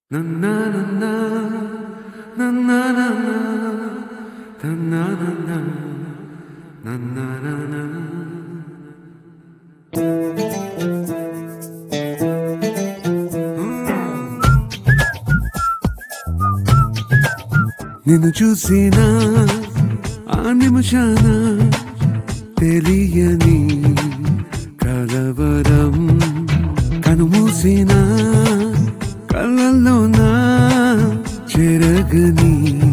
Na na na na na na na na na na na na na na na na నిన్ను చూసిన ఆ నిమిషాన తెలియని కలవరం కనుమూసిన కళ్ళల్లోన చెరగని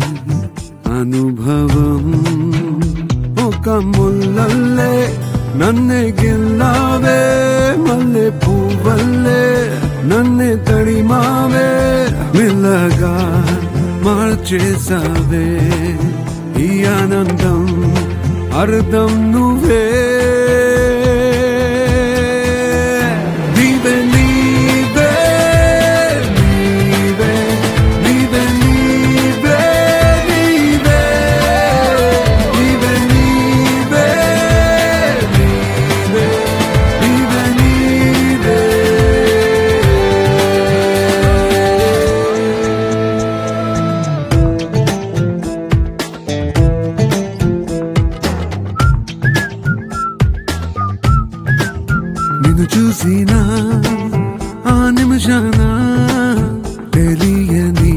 అనుభవం ఒక ముల్లల్లే నన్నే గిల్లావే మల్లె పువ్వల్లే నన్నే తడిమావే మెల్లగా మార్చేసావే ఈ ఆనందం అర్థం నువ్వే నీవే నీవే నీవే నీవే నీవే నీవే నీవే నీవే నీవే నీవే నిన్ను చూసిన ఆ నిమిషాన తెలియని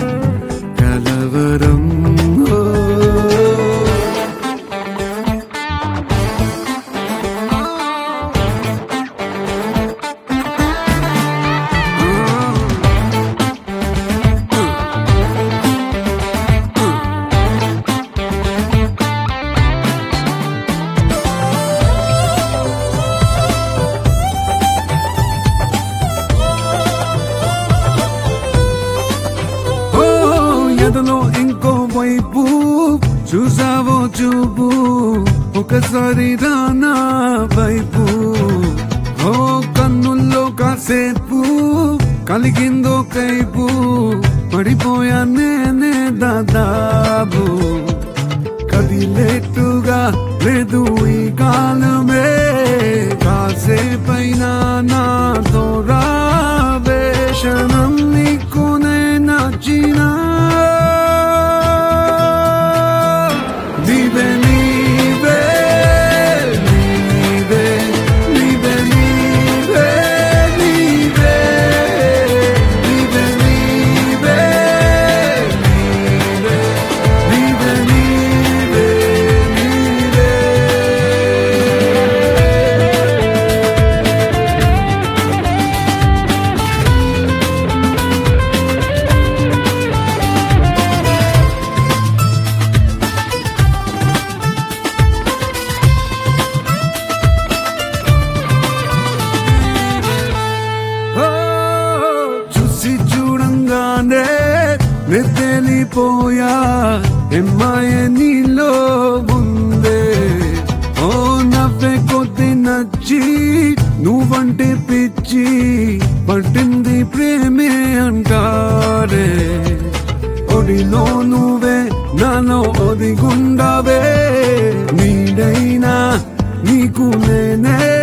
కలవరం ఓ. ఓ ఎదలో ఇంకో వైపు చూసావో చూపు ఒకసారి రానా వైపు ఓ కన్నుల్లో కాసేపు కలిగిందో కైపు పడిపోయా నేనే దాదాపు కదిలేట్టుగా లేదు ఈ కాలమే కాసేపైనా నాతో రావేషణం నీకునే నచ్చినా నీవే నీవే నీవే నీవే నీవే నీవే నీవే నీవే నీవే నీవే నీవే ఓ, చూసి చూడంగానే నిద్రలిపోయా ఎమ్మాయ నీలో ఉందే ఓ నవ్వే కొద్ది నచ్చి నువ్వంటే పిచ్చి పట్టింది ప్రేమే అంటారే ఒడిలో నువ్వే నాలో ఒదిగుండవే నీడైనా నీకు నేనే